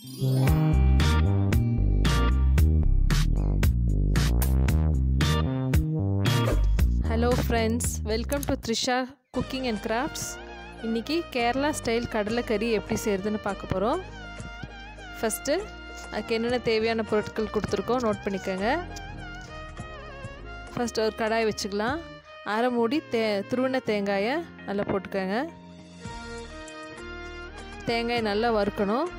hello friends welcome to Trisha cooking and crafts இன்றைக்கி Kerala style கடலைக்கறி எப்படி செய்கிறதுன்னு பார்க்க போகிறோம் ஃபஸ்ட்டு அதுக்கு என்னென்ன தேவையான பொருட்கள் கொடுத்துருக்கோம் நோட் பண்ணிக்கோங்க ஃபஸ்ட்டு ஒரு கடாய் வச்சுக்கலாம் அரை மூடி தே துருவின தேங்காயை நல்லா போட்டுக்கோங்க தேங்காய் நல்லா வறுக்கணும்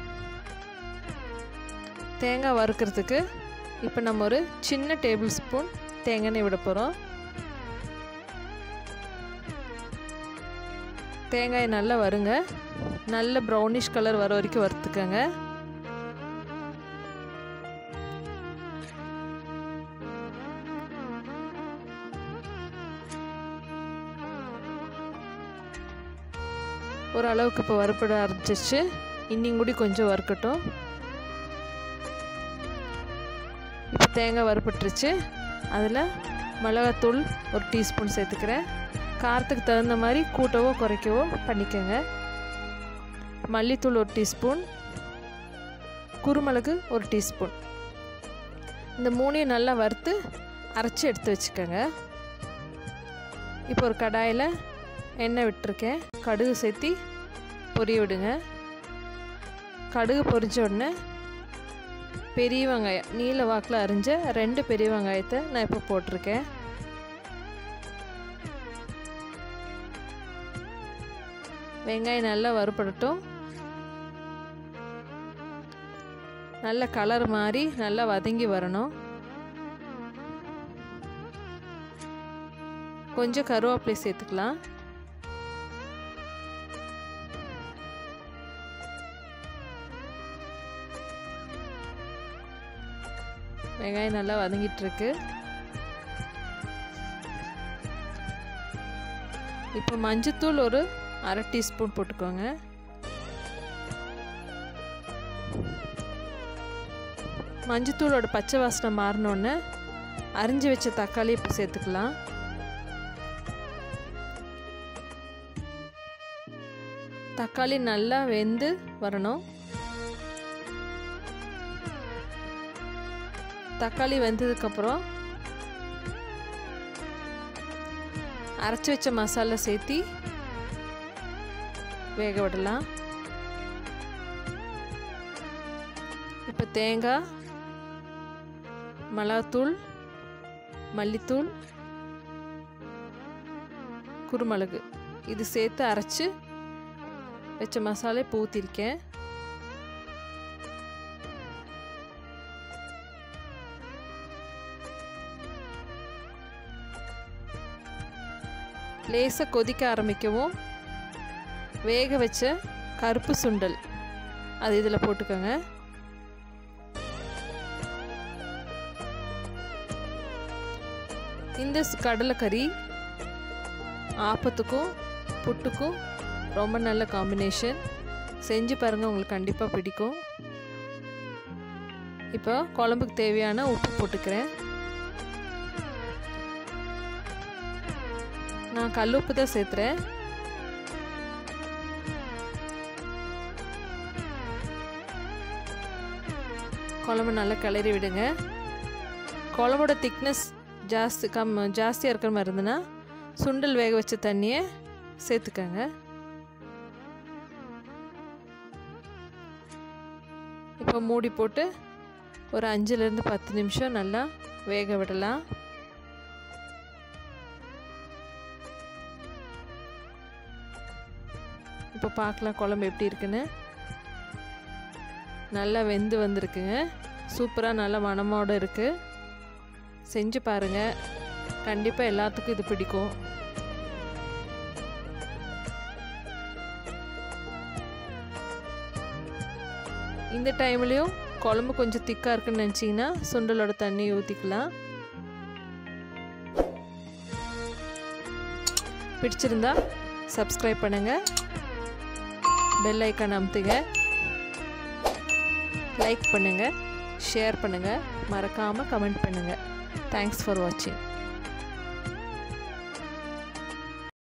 தேங்காய் வறுக்கிறதுக்கு இப்போ நம்ம ஒரு சின்ன டேபிள் ஸ்பூன் தேங்காய் எண்ணெய் விட போகிறோம் தேங்காய் நல்லா வருங்க நல்ல ப்ரௌனிஷ் கலர் வர வரைக்கும் வறுத்துக்கோங்க ஓரளவுக்கு இப்போ வறுப்பட ஆரம்பிச்சிச்சு இன்னிங் கூடி கொஞ்சம் வறுக்கட்டும் இப்போ தேங்காய் வறுப்பட்டுருச்சு அதில் மிளகாத்தூள் ஒரு டீஸ்பூன் சேர்த்துக்கிறேன் காரத்துக்கு தகுந்த மாதிரி கூட்டவோ குறைக்கவோ பண்ணிக்கோங்க மல்லித்தூள் ஒரு டீஸ்பூன் குருமிளகு ஒரு டீஸ்பூன் இந்த மூணையும் நல்லா வறுத்து அரைச்சி எடுத்து வச்சுக்கோங்க இப்போ ஒரு கடாயில் எண்ணெய் விட்டுருக்கேன் கடுகு சேர்த்தி பொரிய விடுங்க கடுகு பொரிஞ்ச உடனே பெரிய வெங்காயம் நீல வாக்கில் அரிஞ்ச ரெண்டு பெரிய வெங்காயத்தை நான் இப்போ போட்டிருக்கேன் வெங்காயம் நல்லா வறுபடட்டும் நல்ல கலர் மாதிரி நல்லா வதங்கி வரணும் கொஞ்சம் கருவேப்பிலை சேர்த்துக்கலாம் வெங்காயம் நல்லா வதங்கிட்டு இருக்கு இப்போ மஞ்சத்தூள் ஒரு அரை டீஸ்பூன் போட்டுக்கோங்க மஞ்சத்தூளோட பச்சை வாசனை மாறினோடனே அரிஞ்சு வச்ச தக்காளி இப்போ சேர்த்துக்கலாம் தக்காளி நல்லா வெந்து வரணும் தக்காளி வெந்ததுக்கப்புறம் அரைச்சி வச்ச மசாலா சேர்த்தி வேக விடலாம் இப்போ தேங்காய் மிளகாத்தூள் மல்லித்தூள் குருமிளகு இது சேர்த்து அரைச்சி வச்ச மசாலா இப்போ ஊற்றிருக்கேன் லேசாக கொதிக்க ஆரம்பிக்கவும் வேக வச்ச கருப்பு சுண்டல் அது இதில் போட்டுக்கோங்க இந்த கடலைக்கறி ஆப்பத்துக்கும் புட்டுக்கும் ரொம்ப நல்ல காம்பினேஷன் செஞ்சு பாருங்கள் உங்களுக்கு கண்டிப்பாக பிடிக்கும் இப்போ குழம்புக்கு தேவையான உப்பு போட்டுக்கிறேன் நான் கல் உப்பு தான் சேர்த்துறேன் குழம்பு நல்லா கிளறி விடுங்க குழம்போட திக்னஸ் ஜாஸ்தி கம் ஜாஸ்தியாக இருக்கிற மாதிரி இருந்ததுன்னா சுண்டல் வேக வச்ச தண்ணியை சேர்த்துக்கங்க இப்போ மூடி போட்டு ஒரு அஞ்சுலேருந்து பத்து நிமிஷம் நல்லா வேக விடலாம் இப்போ பார்க்கலாம் குழம்பு எப்படி இருக்குன்னு நல்லா வெந்து வந்திருக்குங்க சூப்பராக நல்ல மனமோடு இருக்குது செஞ்சு பாருங்கள் கண்டிப்பாக எல்லாத்துக்கும் இது பிடிக்கும் இந்த டைம்லேயும் குழம்பு கொஞ்சம் திக்காக இருக்குன்னு நினச்சிங்கன்னா சுண்டலோட தண்ணி ஊற்றிக்கலாம் பிடிச்சிருந்தா சப்ஸ்கிரைப் பண்ணுங்கள் பெல் ஐக்கான் அமுத்துங்க லைக் பண்ணுங்கள் ஷேர் பண்ணுங்கள் மறக்காமல் கமெண்ட் பண்ணுங்கள் தேங்க்ஸ் ஃபார் வாட்சிங்